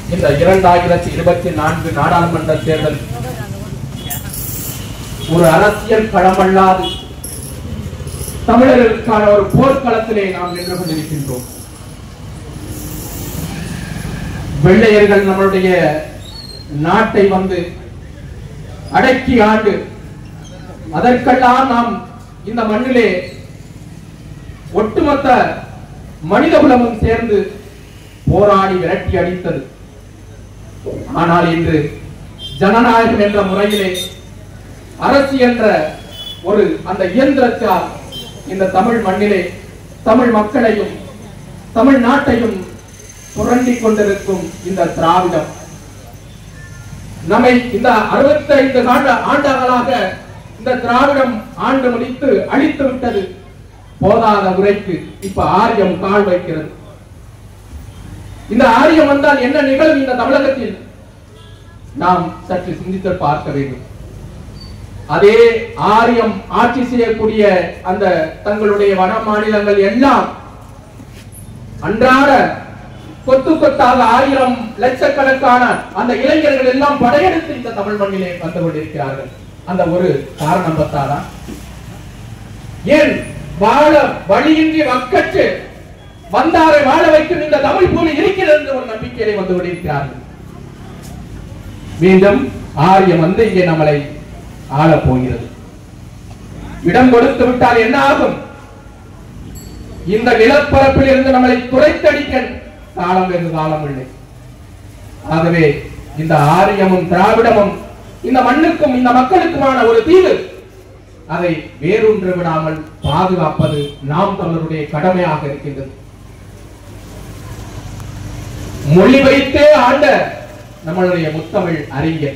இந்த இரண்டாயிரத்தி இருபத்தி நான்கு நாடாளுமன்ற தேர்தல் ஒரு அரசியல் களமல்லாது தமிழர்களுக்கான ஒரு போர்க்களத்திலே நாம் நின்று கொண்டிருக்கின்றோம் வெள்ளையர்கள் நம்மளுடைய நாட்டை வந்து அடக்கி ஆண்டு அதற்கெல்லாம் நாம் இந்த மண்ணிலே ஒட்டுமொத்த மனிதகுலமும் சேர்ந்து போராடி விரட்டி அடித்தது ஆனால் இன்று ஜனநாயகம் என்ற முறையிலே அரசு என்ற ஒரு அந்த இயந்திரத்தால் இந்த தமிழ் மண்ணிலே தமிழ் மக்களையும் தமிழ் நாட்டையும் புரண்டி கொண்டிருக்கும் இந்த திராவிடம் நம்மை இந்த அறுபத்தைந்து ஆண்டு ஆண்டுகளாக இந்த திராவிடம் ஆண்டு முடித்து அழித்து விட்டது போதாத முறைக்கு இப்ப ஆரியம் கால் வைக்கிறது இந்த ஆரியம் வந்தால் என்ன நிகழும் இந்த தமிழகத்தில் நாம் சற்று சிந்தித்து பார்க்க வேண்டும் அதே ஆரியம் ஆட்சி செய்யக்கூடிய அந்த தங்களுடைய வட மாநிலங்கள் எல்லாம் அன்றாட கொத்து கொத்தாக ஆயிரம் லட்சக்கணக்கான அந்த இளைஞர்கள் எல்லாம் படையெடுத்து இந்த தமிழ் மண்ணிலே வந்து கொண்டிருக்கிறார்கள் அந்த ஒரு காரணம் பத்தாதா ஏன் வாழ வழியின்றி வக்கற்று வந்தாரை வாழ வைக்கும் இந்த தமிழ் பூமி இருக்கிறது என்ற ஒரு நம்பிக்கையிலே வந்து கொண்டிருக்கிறார்கள் மீண்டும் ஆரியம் வந்து இங்கே நம்மளை ஆளப் போகிறது இடம் கொடுத்து விட்டால் என்ன ஆகும் இந்த நிலப்பரப்பில் இருந்து நம்மளை துரைத்தடிக்க காலம் வெகு காலம் இல்லை ஆகவே இந்த ஆரியமும் திராவிடமும் இந்த மண்ணுக்கும் இந்த மக்களுக்குமான ஒரு தீவு அதை வேரூன்று விடாமல் பாதுகாப்பது நாம் தமிழருடைய கடமையாக இருக்கின்றது மொழி வைத்தே ஆண்ட நம்மளுடைய முத்தமிழ் அறிஞர்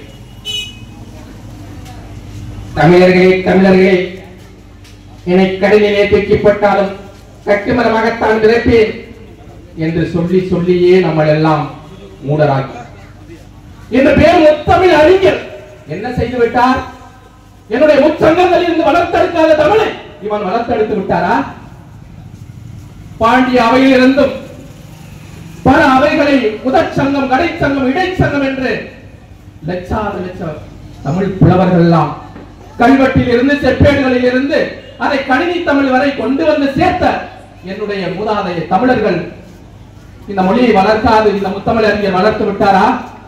தமிழர்களே தமிழர்களே என்னை கடலிலே தூக்கிப்பட்டாலும் கட்டுமரமாகத்தான் பிறப்பேன் என்று சொல்லி சொல்லியே நம்ம எல்லாம் மூடராக்கி இந்த பேர் முத்தமிழ் அறிஞர் என்ன செய்து விட்டார் என்னுடைய முச்சங்கங்களில் இருந்து வளர்த்தெடுக்காத தமிழை இவன் வளர்த்தெடுத்து விட்டாரா பாண்டிய அவையில் இருந்தும் பல அவைகளை முதற் சங்கம் கடை சங்கம் இடைச்சங்கம் என்று லட்சாத லட்சம் தமிழ் புலவர்கள் எல்லாம் கல்வெட்டில் இருந்து செப்பேடுகளில் இருந்து அதை கணினி தமிழ் வரை கொண்டு வந்து சேர்த்த என்னுடைய மூதாதைய தமிழர்கள் இந்த மொழியை வளர்க்காது இந்த முத்தமிழ் அறிஞர் வளர்த்து விட்டாரா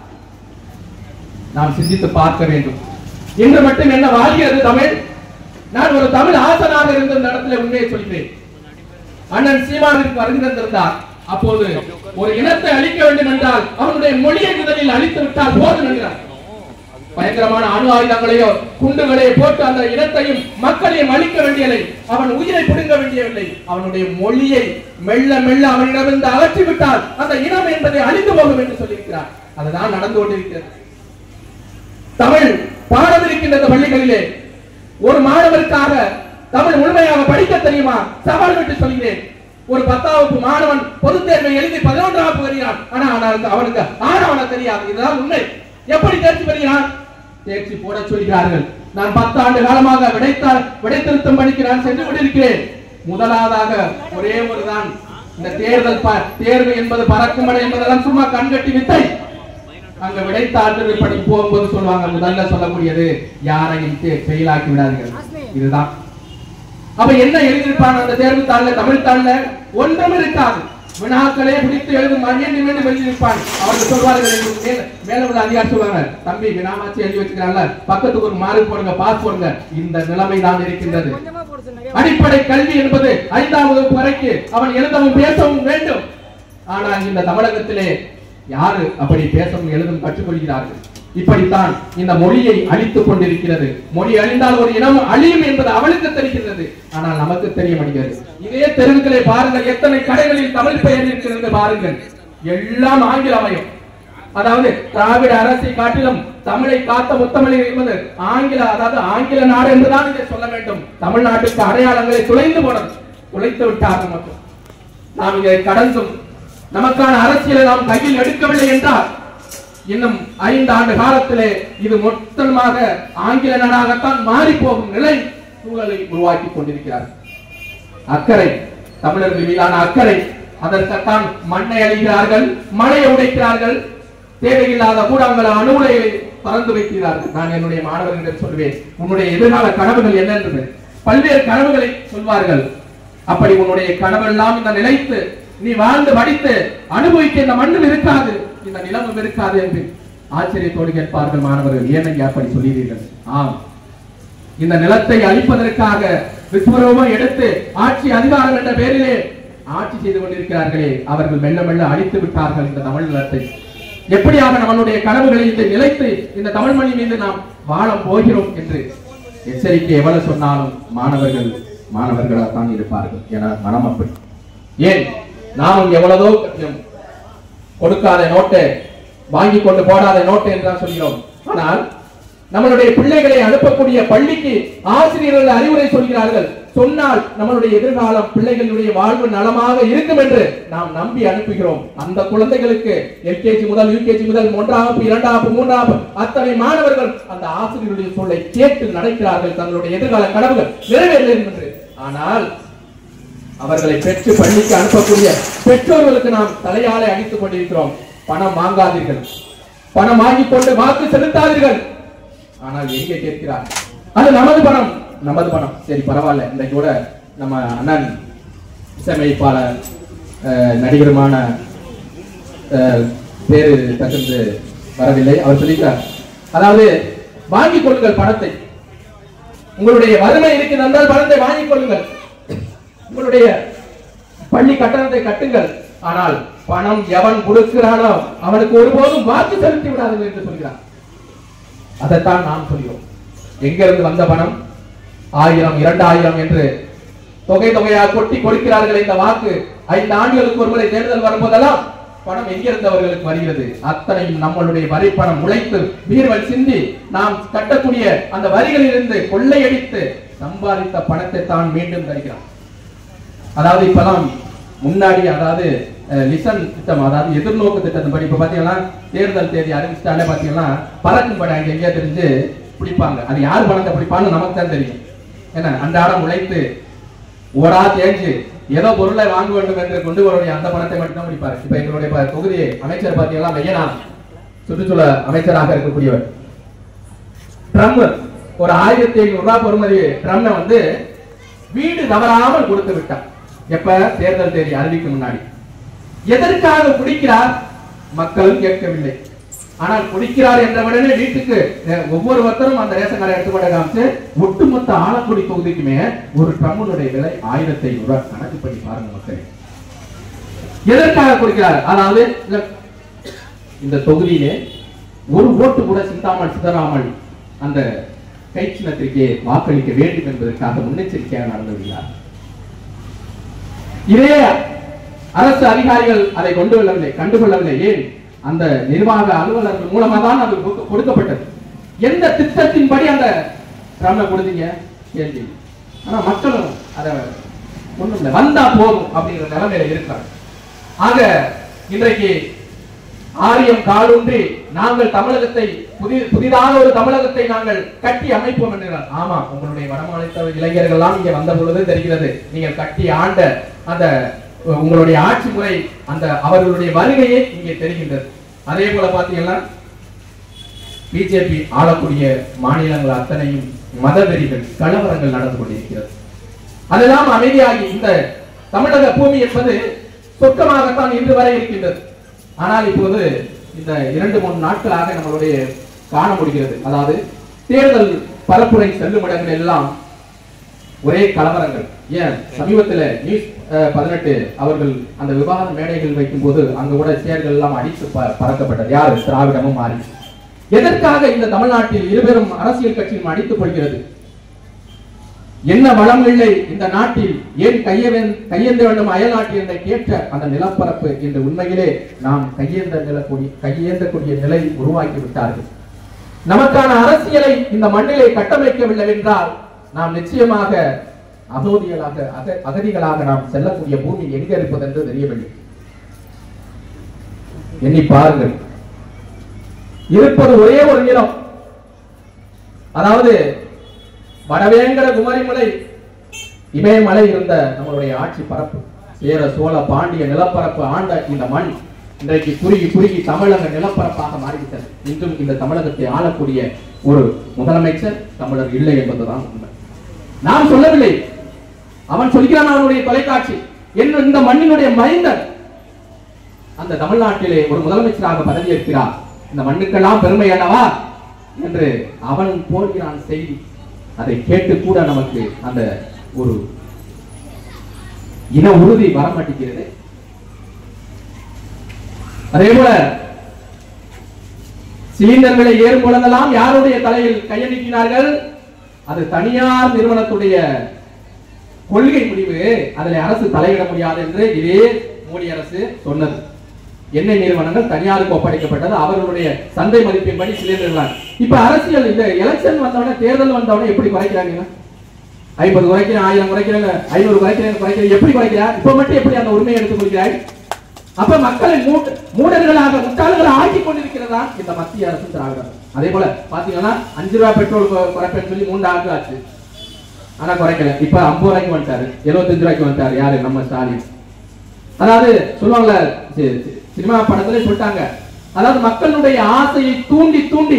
நாம் சிந்தித்து பார்க்க வேண்டும் இன்று மட்டும் என்ன வாழ்கிறது தமிழ் நான் ஒரு தமிழ் ஆசனாக இருந்த இந்த இடத்துல உண்மையை சொல்கிறேன் அண்ணன் சீமானிற்கு வருகிறந்திருந்தார் அப்போது ஒரு இனத்தை அழிக்க வேண்டும் என்றால் அவனுடைய மொழியை முதலில் அழித்து விட்டால் போதும் என்கிறார் பயங்கரமான அணு ஆயுதங்களையோ குண்டுகளையோ போட்டு அந்த இனத்தையும் மக்களையும் அழிக்க வேண்டியதில்லை அவன் உயிரை பிடுங்க வேண்டியவில்லை அவனுடைய மொழியை மெல்ல மெல்ல அவனிடமிருந்து அகற்றி விட்டால் அந்த இனம் என்பதை அழிந்து போகும் என்று சொல்லியிருக்கிறார் அதுதான் நடந்து கொண்டிருக்கிறது தமிழ் பாடம் இருக்கின்றது பள்ளிகளிலே ஒரு மாணவருக்காக தமிழ் முழுமையாக படிக்க தெரியுமா சவால் விட்டு சொல்கிறேன் ஒரு பத்தாம் வகுப்பு மாணவன் பொதுத் தேர்வை எழுதி பதினொன்றாம் வகுப்பு வருகிறான் ஆனா அவனுக்கு அவனுக்கு ஆனவன தெரியாது இதுதான் உண்மை எப்படி தேர்ச்சி பெறுகிறான் தேர்ச்சி போட சொல்கிறார்கள் நான் பத்து ஆண்டு காலமாக விடைத்தால் விடைத்திருத்தம் படிக்க நான் சென்று கொண்டிருக்கிறேன் முதலாவதாக ஒரே ஒருதான் இந்த தேர்தல் ப- தேர்வு என்பது பறக்கும் மடை என்பதெல்லாம் சும்மா கண்கட்டி வித்தை அங்க விடைத்தாண்டு படி போகும்போது சொல்லுவாங்க முதல்ல சொல்லக்கூடியது யாரையும் ஃபெயிலாக்கி விடாதீர்கள் இதுதான் அப்ப என்ன எழுதியிருப்பாங்க அந்த தேர்வு தாள்ல தமிழ் தாள்ல ஒன்றும் இருக்காது வினாக்களே பிடித்து எழுதும் மணியன் மீண்டும் எழுதியிருப்பான் அவர்கள் சொல்வார்கள் எங்களுக்கு மேல மேல உள்ள அதிகாரி சொல்லுவாங்க தம்பி வினாமாச்சு எழுதி வச்சுக்கிறான்ல பக்கத்துக்கு ஒரு மார்க் போடுங்க பாஸ் போடுங்க இந்த நிலைமை தான் இருக்கின்றது அடிப்படை கல்வி என்பது ஐந்தாம் வகுப்பு வரைக்கும் அவன் எழுதவும் பேசவும் வேண்டும் ஆனால் இந்த தமிழகத்திலே யாரு அப்படி பேசவும் எழுதும் கற்றுக்கொள்கிறார்கள் இப்படித்தான் இந்த மொழியை அழித்துக் கொண்டிருக்கிறது மொழி அழிந்தால் ஒரு இனம் அழியும் என்பது அவளுக்கு தெரிகிறது ஆனால் நமக்கு தெரிய மாட்டேங்கிறது இதே தெருவுகளை பாருங்கள் எத்தனை கடைகளில் தமிழ் பெயர் இருக்கிறது பாருங்கள் எல்லாம் ஆங்கிலமயம் அதாவது திராவிட அரசை காட்டிலும் தமிழை காத்த முத்தமிழ் என்பது ஆங்கில அதாவது ஆங்கில நாடு என்றுதான் இதை சொல்ல வேண்டும் தமிழ்நாட்டுக்கு அடையாளங்களை துளைந்து போனது துளைத்து விட்டார் நமக்கு நாம் இதை கடந்தும் நமக்கான அரசியலை நாம் கையில் எடுக்கவில்லை என்றால் இன்னும் ஐந்து ஆண்டு காலத்திலே இது மொத்தமாக ஆங்கில நாடாகத்தான் மாறி போகும் நிலை சூழலை உருவாக்கி கொண்டிருக்கிறார் அக்கறை தமிழர்கள் மீதான அக்கறை அதற்குத்தான் மண்ணை அழிகிறார்கள் மலையை உடைக்கிறார்கள் தேவையில்லாத கூடாங்கள அணுகுலைகளை பறந்து வைக்கிறார்கள் நான் என்னுடைய மாணவர்களிடம் சொல்வேன் உன்னுடைய எதிர்கால கனவுகள் என்னன்றது பல்வேறு கனவுகளை சொல்வார்கள் அப்படி உன்னுடைய கனவெல்லாம் இந்த நிலைத்து நீ வாழ்ந்து படித்து அனுபவிக்க இந்த மண்ணும் இருக்காது இந்த நிலமும் இருக்காது என்று ஆச்சரியத்தோடு கேட்பார்கள் மாணவர்கள் ஏன் ஐயா அப்படி சொல்கிறீர்கள் ஆம் இந்த நிலத்தை அழிப்பதற்காக விஸ்வரூபம் எடுத்து ஆட்சி அதிகாரம் என்ற பெயரிலே ஆட்சி செய்து கொண்டிருக்கிறார்களே அவர்கள் மெல்ல மெல்ல அழித்து விட்டார்கள் இந்த தமிழ் நிலத்தை எப்படியாக நம்மளுடைய கனவுகளை இந்த நிலைத்து இந்த தமிழ் மொழி மீது நாம் வாழ போகிறோம் என்று எச்சரிக்கை எவ்வளவு சொன்னாலும் மாணவர்கள் மாணவர்களாக தான் இருப்பார்கள் என மனம் அப்படி ஏன் நாமும் எவ்வளவோ கொஞ்சம் கொடுக்காத நோட்டு வாங்கி கொண்டு போடாத நோட்டு என்றுதான் சொல்கிறோம் ஆனால் நம்மளுடைய பிள்ளைகளை அனுப்பக்கூடிய பள்ளிக்கு ஆசிரியர்கள் அறிவுரை சொல்கிறார்கள் சொன்னால் நம்மளுடைய எதிர்காலம் பிள்ளைகளுடைய வாழ்வு நலமாக இருக்கும் என்று நாம் நம்பி அனுப்புகிறோம் அந்த குழந்தைகளுக்கு எல்கேஜி முதல் யூகேஜி முதல் ஒன்றாம் வகுப்பு, இரண்டாம் வகுப்பு, மூன்றாம் வகுப்பு, அத்தனை மாணவர்கள் அந்த ஆசிரியருடைய சொல்லை கேட்டு நடக்கிறார்கள் தங்களுடைய எதிர்கால கனவுகள் நிறைவேற வேண்டும் என்று ஆனால் அவர்களை பெற்று பள்ளிக்கு அனுப்பக்கூடிய பெற்றோர்களுக்கு நாம் தலையாலை அடித்துக் கொண்டிருக்கிறோம் பணம் வாங்காதீர்கள் பணம் வாங்கிக் கொண்டு வாக்கு செலுத்தாதீர்கள் ஆனால் எங்கே கேட்கிறார் அது நமது பணம் நமது பணம் சரி பரவாயில்ல இன்றைக்கு கூட நம்ம அண்ணன் இசையமைப்பாளர் அஹ், நடிகருமான அஹ், பேரு தகுந்து வரவில்லை அவர் சொல்லிட்டார் அதாவது வாங்கிக் கொள்ளுங்கள் பணத்தை உங்களுடைய வறுமை இருக்கிறது என்றால் பணத்தை வாங்கிக் கொள்ளுங்கள் உங்களுடைய பள்ளி கட்டணத்தை கட்டுங்கள் ஆனால் பணம் எவன் கொடுக்கிறானோ அவனுக்கு ஒருபோதும் வாக்கு செலுத்தி விடாதீர்கள் என்று சொல்கிறார் அதைத்தான் நாம் சொல்கிறோம் எங்கிருந்து வந்த பணம் ஆயிரம் இரண்டாயிரம் என்று தொகை தொகையாக கொட்டி கொடுக்கிறார்கள் இந்த வாக்கு ஐந்து ஆண்டுகளுக்கு ஒரு முறை தேர்தல் வரும்போதெல்லாம் பணம் எங்கிருந்து அவர்களுக்கு வருகிறது அத்தனையும் நம்மளுடைய வரி பணம் உழைத்து வீர்வல் சிந்தி நாம் கட்டக்கூடிய அந்த வரிகளிலிருந்து கொள்ளையடித்து சம்பாதித்த பணத்தை தான் மீண்டும் தருகிறான் அதாவது இப்பதான் முன்னாடி அதாவது லிசன் திட்டம் அதாவது எதிர்நோக்கு திட்டத்தின் படி இப்ப பாத்தீங்கன்னா தேர்தல் தேதி அறிவிச்சிட்டாலே பாத்தீங்கன்னா பறக்கும் படம் அங்க எங்கேயா தெரிஞ்சு பிடிப்பாங்க அது யார் பணத்தை பிடிப்பான்னு நமக்கு தான் தெரியும் என்ன அன்றாடம் உழைத்து ஓடா தேஞ்சு ஏதோ பொருளை வாங்க வேண்டும் என்று கொண்டு வரக்கூடிய அந்த பணத்தை மட்டும் தான் பிடிப்பாரு இப்ப எங்களுடைய ப- தொகுதி அமைச்சர் பாத்தீங்கன்னா மெய்யனா சுற்றுச்சூழல் அமைச்சராக இருக்கக்கூடியவர் ட்ரம் ஒரு ஆயிரத்தி ஐநூறு ரூபாய் பொறுமதி ட்ரம் வந்து வீடு தவறாமல் கொடுத்து விட்டார் எப்ப தேர்தல் தேதி அறிவிக்கும் முன்னாடி எதற்காக குடிக்கிறார் மக்களும் கேட்கவில்லை ஆனால் குடிக்கிறார் என்ற உடனே வீட்டுக்கு அஹ், ஒவ்வொருவருத்தரும் அந்த ரேஷன் கார்டை எடுத்துக்கொண்ட காமிச்சு ஒட்டுமொத்த ஆலக்குடி தொகுதிக்குமே ஒரு ட்ரம்முடைய விலை ஆயிரத்தி ஐநூறு ரூபாய் கணக்கு பண்ணி பாருங்க மக்களே எதற்காக குடிக்கிறார் அதாவது இந்த- இந்த தொகுதியிலே ஒரு ஓட்டு கூட சிந்தாமல் சிதறாமல் அந்த கை சின்னத்திற்கு வாக்களிக்க வேண்டும் என்பதற்காக முன்னெச்சரிக்கையாக நடந்து வருகிறார் இதே அரசு அதிகாரிகள் அதை கொண்டு வரவில்லை கண்டுகொள்ளவில்லை ஏன் அந்த நிர்வாக அலுவலர்கள் மூலமா தான் அது கொடுக்க- கொடுக்கப்பட்டது எந்த திட்டத்தின்படி அந்த ரம கொடுத்தீங்க கேள்வி ஆனா மக்களும் அதை ஒண்ணும் இல்லை வந்தா போதும் அப்படிங்கிற நிலைமையில இருக்கிறாங்க ஆக இன்றைக்கு ஆரியம் காலூன்றி நாங்கள் தமிழகத்தை புதி புதிதாக ஒரு தமிழகத்தை நாங்கள் கட்டி அமைப்போம் என்கிறார் ஆமா உங்களுடைய வடமாநில இளைஞர்கள் எல்லாம் இங்க வந்த பொழுது தெரிகிறது நீங்கள் கட்டி ஆண்ட அந்த அஹ், உங்களுடைய ஆட்சி முறை அந்த அவர்களுடைய வருகையே இங்கே தெரிகின்றது அதே போல பாத்தீங்கன்னா பிஜேபி ஆளக்கூடிய மாநிலங்கள் அத்தனையும் மதவெறிகள் கலவரங்கள் நடந்து கொண்டிருக்கிறது அதெல்லாம் அமைதியாகி இந்த தமிழக பூமி என்பது சொர்க்கமாகத்தான் இன்று வரை இருக்கின்றது ஆனால் இப்போது இந்த இரண்டு மூணு நாட்களாக நம்மளுடைய காண முடிகிறது அதாவது தேர்தல் பரப்புரை செல்லும் இடங்கள் எல்லாம் ஒரே கலவரங்கள் ஏன் சமீபத்துல நியூஸ் பதினெட்டு அவர்கள் அந்த விவாத மேடைகள் வைக்கும் போது அங்க கூட சேர்கள் எல்லாம் அடித்து ப- பறக்கப்பட்டது யார் திராவிடமும் மாறி எதற்காக இந்த தமிழ்நாட்டில் இருபெரும் அரசியல் கட்சியும் அடித்துக் கொள்கிறது என்ன வளம் இல்லை இந்த நாட்டில் ஏன் கைய கையேந்த வேண்டும் அயல் நாட்டில் என்ற கேட்ட அந்த நிலப்பரப்பு என்று உண்மையிலே நாம் கையேந்த நிலக்கூடிய கையேந்தக்கூடிய நிலை உருவாக்கி விட்டார்கள் நமக்கான அரசியலை இந்த மண்ணிலே கட்டமைக்கவில்லை என்றால் நாம் நிச்சயமாக அகோதிகளாக அக- அகதிகளாக நாம் செல்லக்கூடிய பூமி எங்க இருப்பது என்று தெரியவில்லை எண்ணி பாருங்கள் இருப்பது ஒரே ஒரு நிலம் அதாவது வடவேங்கட குமரிமலை இமயமலை இருந்த நம்மளுடைய ஆட்சி பரப்பு சேர சோழ பாண்டிய நிலப்பரப்பு ஆண்ட இந்த மண் இன்றைக்கு குறுகி குறுகி தமிழக நிலப்பரப்பாக மாறிவிட்டது இன்றும் இந்த தமிழகத்தை ஆளக்கூடிய ஒரு முதலமைச்சர் தமிழர் இல்லை என்பதுதான் உண்மை நான் சொல்லவில்லை அவன் சொல்கிறான் அவனுடைய தொலைக்காட்சி என்று இந்த மண்ணினுடைய மைந்தன் அந்த தமிழ்நாட்டிலே ஒரு முதலமைச்சராக பதவியேற்கிறார் இந்த மண்ணுக்கெல்லாம் பெருமை அல்லவா என்று அவன் போடுகிறான் செய்தி அதை கேட்டு கூட நமக்கு அந்த ஒரு இன உறுதி வர மாட்டேங்கிறது அதே போல சிலிண்டர்களை ஏறும் பொழுதெல்லாம் யாருடைய தலையில் கையளிக்கிறார்கள் அது தனியார் நிறுவனத்துடைய கொள்கை முடிவு அதில் அரசு தலையிட முடியாது என்று இதே மோடி அரசு சொன்னது எண்ணெய் நிறுவனங்கள் தனியாருக்கு ஒப்படைக்கப்பட்டது அவர்களுடைய சந்தை மதிப்பின்படி சிலிண்டர்கள் இப்ப அரசியல் இந்த எலெக்ஷன் வந்தவொடனே தேர்தல் வந்தவொடனே எப்படி குறைக்கிறாங்க ஐம்பது குறைக்கிறேன் ஆயிரம் குறைக்கிறாங்க ஐநூறு குறைக்கிறேன் குறைக்கிறேன் எப்படி குறைக்கிறார் இப்ப மட்டும் எப்படி அந்த உரிமையை எடுத்துக் கொள்கிறாய் அப்ப மக்களை மூட மூடர்களாக முட்டாள்களை ஆக்கி கொண்டிருக்கிறதா இந்த மத்திய அரசு திராவிட அரசு. அதே போல பாத்தீங்கன்னா அஞ்சு ரூபாய் பெட்ரோல் கு- குறைப்பேன்னு சொல்லி மூன்று ஆண்டு ஆச்சு ஆனா குறைக்கல இப்ப ஐம்பது ரூபாய்க்கு வந்துட்டாரு எழுபத்தஞ்சு ரூபாய்க்கு வந்துட்டாரு யாரு நம்ம ஸ்டாலின் அதாவது சொல்லுவாங்கல்ல சி- சி- சினிமா படத்துல சொல்லிட்டாங்க அதாவது மக்களுடைய ஆசையை தூண்டி தூண்டி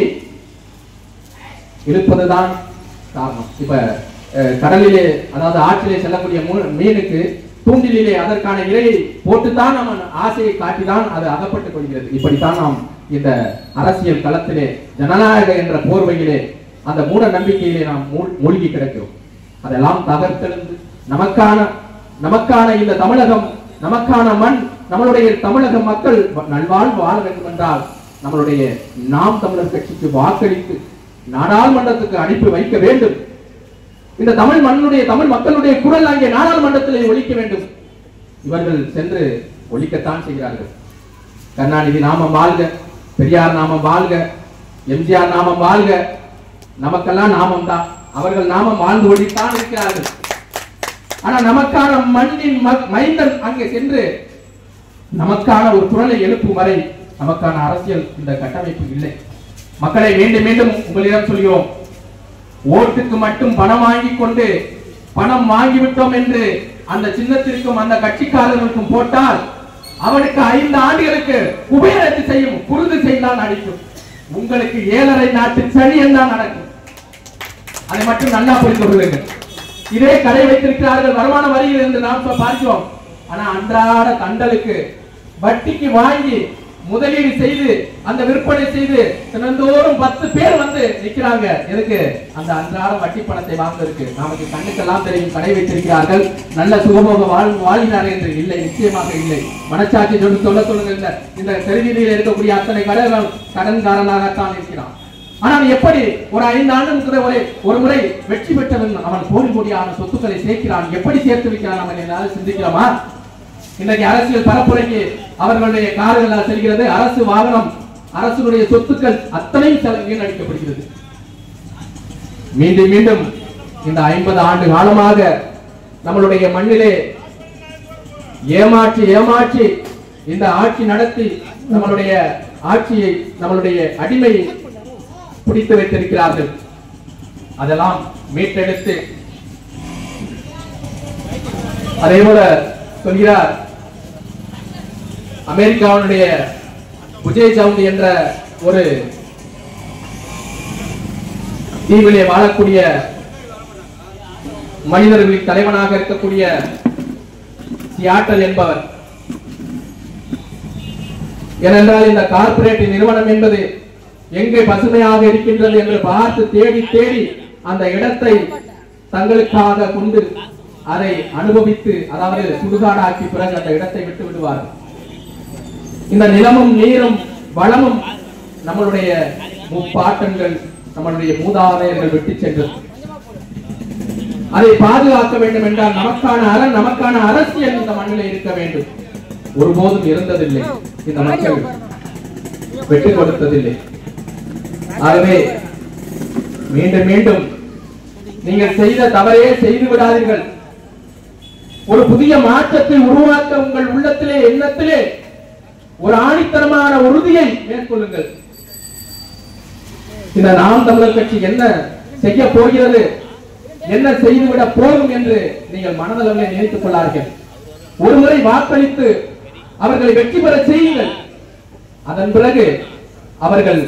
இழுப்பதுதான் காரணம் இப்ப அஹ், கடலிலே அதாவது ஆற்றிலே செல்லக்கூடிய மூ- மீனுக்கு தூண்டிலே அதற்கான இரையை போட்டுத்தான் நம்ம ஆசையை காட்டிதான் அது அகப்பட்டுக் கொள்கிறது இப்படித்தான் நாம் இந்த அரசியல் களத்திலே ஜனநாயக என்ற போர்வையிலே அந்த மூட நம்பிக்கையிலே நாம் மூழ்- மூழ்கி கிடக்கிறோம் அதெல்லாம் தகர்த்தெழுந்து நமக்கான நமக்கான இந்த தமிழகம் நமக்கான மண் நம்மளுடைய தமிழக மக்கள் நல்வாழ்வு வாழ வேண்டும் என்றால் நம்மளுடைய நாம் தமிழர் கட்சிக்கு வாக்களித்து நாடாளுமன்றத்துக்கு அனுப்பி வைக்க வேண்டும் இந்த தமிழ் மண்ணுடைய தமிழ் மக்களுடைய குரல் அங்கே நாடாளுமன்றத்திலே ஒலிக்க வேண்டும் இவர்கள் சென்று ஒலிக்கத்தான் செய்கிறார்கள் கருணாநிதி நாமம் வாழ்க பெரியார் நாமம் வாழ்க எம்ஜிஆர் நாமம் வாழ்க நமக்கெல்லாம் நாமம் தான் அவர்கள் நாமம் வாழ்ந்து ஒழித்தான் இருக்கிறார்கள் ஆனா நமக்கான மண்ணின் ம- மைந்தன் அங்கே சென்று நமக்கான ஒரு குரலை எழுப்பும் வரை நமக்கான அரசியல் இந்த கட்டமைப்பு இல்லை மக்களை மீண்டும் மீண்டும் உங்களிடம் சொல்கிறோம் ஓட்டுக்கு மட்டும் பணம் வாங்கி கொண்டு பணம் வாங்கிவிட்டோம் என்று அந்த சின்னத்திற்கும் அந்த கட்சிக்காரர்களுக்கும் போட்டால் அவனுக்கு ஐந்து ஆண்டுகளுக்கு குபேரத்து செய்யும் குருது செய்தான் அடிக்கும் உங்களுக்கு ஏழரை நாட்டு சனியன் தான் நடக்கும் அதை மட்டும் நல்லா புரிந்து கொள்ளுங்கள் இதே கடை வைத்திருக்கிறார்கள் வருமான வரியில் என்று நாம் இப்ப பார்க்கிறோம் ஆனா அன்றாட தண்டலுக்கு வட்டிக்கு வாங்கி முதலீடு செய்து அந்த விற்பனை செய்து தினந்தோறும் பத்து பேர் வந்து நிக்கிறாங்க எதுக்கு அந்த அன்றாட வட்டி பணத்தை வாங்குவதற்கு நமக்கு கண்ணுக்கெல்லாம் தெரியும் கடை வைத்திருக்கிறார்கள் நல்ல சுகபோக வாழ் வாழ்கிறார்கள் என்று இல்லை நிச்சயமாக இல்லை மனச்சாட்சி சொல்லி சொல்ல சொல்லுங்க இந்த இந்த தெருவீதியில் இருக்கக்கூடிய அத்தனை கடைகள் கடன்காரனாகத்தான் இருக்கிறான் ஆனால் எப்படி ஒரு ஐந்து ஆண்டுக்கு ஒரு ஒரு முறை வெற்றி பெற்றவன் அவன் கோடி கோடியான சொத்துக்களை சேர்க்கிறான் எப்படி சேர்த்து வைக்கிறான் அவன் ஏதாவது சிந்திக்கிறோமா இன்னைக்கு அரசியல் பரப்புரைக்கு அவர்களுடைய கார்கள் செல்கிறது அரசு வாகனம் அரசுடைய சொத்துக்கள் அத்தனையும் செல- வீணடிக்கப்படுகிறது மீண்டும் மீண்டும் இந்த ஐம்பது ஆண்டு காலமாக நம்மளுடைய மண்ணிலே ஏமாற்றி ஏமாற்றி இந்த ஆட்சி நடத்தி நம்மளுடைய ஆட்சியை நம்மளுடைய அடிமையை பிடித்து வைத்திருக்கிறார்கள் அதெல்லாம் மீட்டெடுத்து அதே போல சொல்கிறார் அமெரிக்காவுடைய புஜே சவுண்ட் என்ற ஒரு தீவிலே வாழக்கூடிய மனிதர்களின் தலைவனாக இருக்கக்கூடிய சியாட்டல் என்பவர் ஏனென்றால் இந்த கார்ப்பரேட் நிறுவனம் என்பது எங்கே பசுமையாக இருக்கின்றது என்று பார்த்து தேடி தேடி அந்த இடத்தை தங்களுக்காக கொண்டு அதை அனுபவித்து அதாவது சுடுகாடாக்கி பிறகு அந்த இடத்தை விட்டு விடுவார்கள் இந்த நிலமும் நீரும் வளமும் நம்மளுடைய முப்பாட்டன்கள் நம்மளுடைய மூதாதையர்கள் விட்டு சென்றது அதை பாதுகாக்க வேண்டும் என்றால் நமக்கான அரண் நமக்கான அரசியல் இந்த மண்ணில் இருக்க வேண்டும் ஒருபோதும் இருந்ததில்லை இந்த மக்கள் வெற்றி கொடுத்ததில்லை ஆகவே மீண்டும் மீண்டும் நீங்கள் செய்த தவறே செய்து விடாதீர்கள் ஒரு புதிய மாற்றத்தை உருவாக்க உங்கள் உள்ளத்திலே எண்ணத்திலே ஒரு ஆணித்தரமான உறுதியை மேற்கொள்ளுங்கள் இந்த நாம் தமிழர் கட்சி என்ன செய்ய போகிறது என்ன செய்துவிட போகும் என்று நீங்கள் மனதளவில் நினைத்துக் கொள்ளார்கள் ஒருமுறை வாக்களித்து அவர்களை வெற்றி பெற செய்யுங்கள் அதன் பிறகு அவர்கள்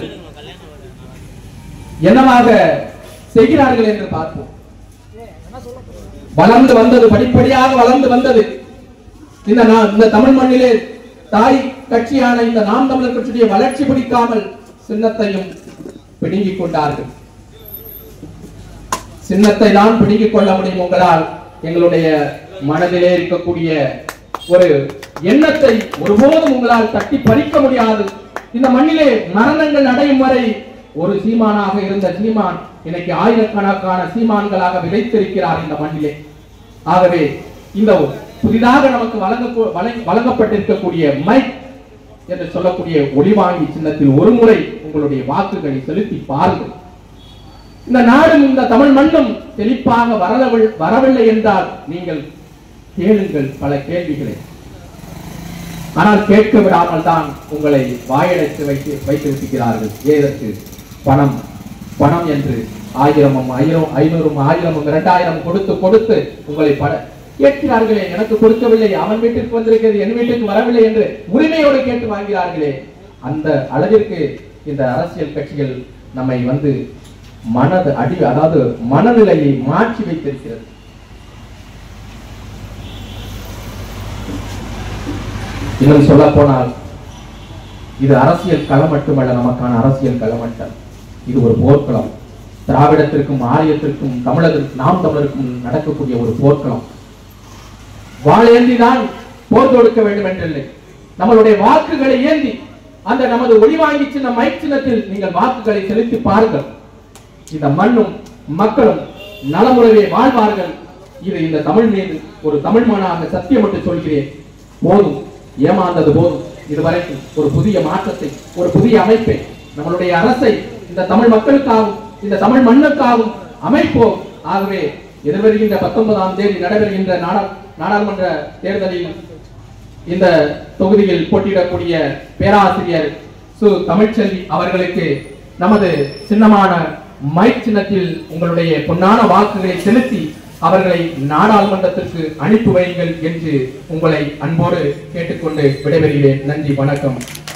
என்னவாக செய்கிறார்கள் என்று பார்ப்போம் வளர்ந்து வந்தது படிப்படியாக வளர்ந்து வந்தது இந்த நா- இந்த தமிழ் மண்ணிலே தாய் கட்சியான இந்த நாம் தமிழர் கட்சியுடைய வளர்ச்சி பிடிக்காமல் சின்னத்தையும் பிடுங்கிக் கொண்டார்கள் சின்னத்தை தான் பிடுங்கிக் கொள்ள முடியும் உங்களால் எங்களுடைய மனதிலே இருக்கக்கூடிய ஒரு எண்ணத்தை ஒருபோதும் உங்களால் தட்டி பறிக்க முடியாது இந்த மண்ணிலே மரணங்கள் அடையும் வரை ஒரு சீமானாக இருந்த சீமான் இன்னைக்கு ஆயிரக்கணக்கான சீமான்களாக விதைத்திருக்கிறார் இந்த மண்ணிலே ஆகவே இந்த புதிதாக நமக்கு வழங்க வழங்க- வழங்கப்பட்டிருக்கக்கூடிய மைக் என்று சொல்லக்கூடிய ஒளிவாங்கி சின்னத்தில் ஒரு முறை உங்களுடைய வாக்குகளை செலுத்தி பாருங்கள் இந்த நாடும் இந்த தமிழ் மண்ணும் செழிப்பாக வரவில்லை வரவில்லை என்றால் நீங்கள் கேளுங்கள் பல கேள்விகளை ஆனால் கேட்க விடாமல் தான் உங்களை வாயடைத்து வைத்து வைத்திருக்கிறார்கள் ஏதற்கு பணம் பணம் என்று ஆயிரமும் ஆயிரம் ஐநூறும் ஆயிரமும் இரண்டாயிரம் கொடுத்து கொடுத்து உங்களை பட கேட்கிறார்களே எனக்கு கொடுக்கவில்லை அவன் வீட்டிற்கு வந்திருக்கிறது என் வீட்டுக்கு வரவில்லை என்று உரிமையோடு கேட்டு வாங்கிறார்களே அந்த அளவிற்கு இந்த அரசியல் கட்சிகள் நம்மை வந்து மனது அடி அதாவது மனநிலையை மாற்றி வைத்திருக்கிறது இன்னும் சொல்ல போனால் இது அரசியல் களம் மட்டுமல்ல நமக்கான அரசியல் களம் அல்ல இது ஒரு போர்க்களம் திராவிடத்திற்கும் ஆரியத்திற்கும் தமிழகத்திற்கும் நாம் தமிழருக்கும் நடக்கக்கூடிய ஒரு போர்க்களம் வாழேந்தி தான் போர் தொடுக்க வேண்டும் என்றில்லை நம்மளுடைய வாக்குகளை ஏந்தி அந்த நமது ஒளிவாங்கி சின்ன மைக் சின்னத்தில் நீங்கள் வாக்குகளை செலுத்தி பாருங்கள் இந்த மண்ணும் மக்களும் நலமுறையே வாழ்வார்கள் இது இந்த தமிழ் மீது ஒரு தமிழ் மகனாக சத்தியமிட்டு சொல்கிறேன் போதும் ஏமாந்தது போதும் இதுவரைக்கும் ஒரு புதிய மாற்றத்தை ஒரு புதிய அமைப்பை நம்மளுடைய அரசை இந்த தமிழ் மக்களுக்காகவும் இந்த தமிழ் மண்ணுக்காகவும் அமைப்போம் ஆகவே எதிர்வருகின்ற பத்தொன்பதாம் தேதி நடைபெறுகின்ற நாடா- நாடாளுமன்ற தேர்தலில் இந்த தொகுதியில் போட்டியிடக்கூடிய பேராசிரியர் சு தமிழ்ச்செல்வி அவர்களுக்கு நமது சின்னமான மைக் சின்னத்தில் உங்களுடைய பொன்னான வாக்குகளை செலுத்தி அவர்களை நாடாளுமன்றத்திற்கு அனுப்பி வையுங்கள் என்று உங்களை அன்போடு கேட்டுக்கொண்டு விடைபெறுகிறேன் நன்றி வணக்கம்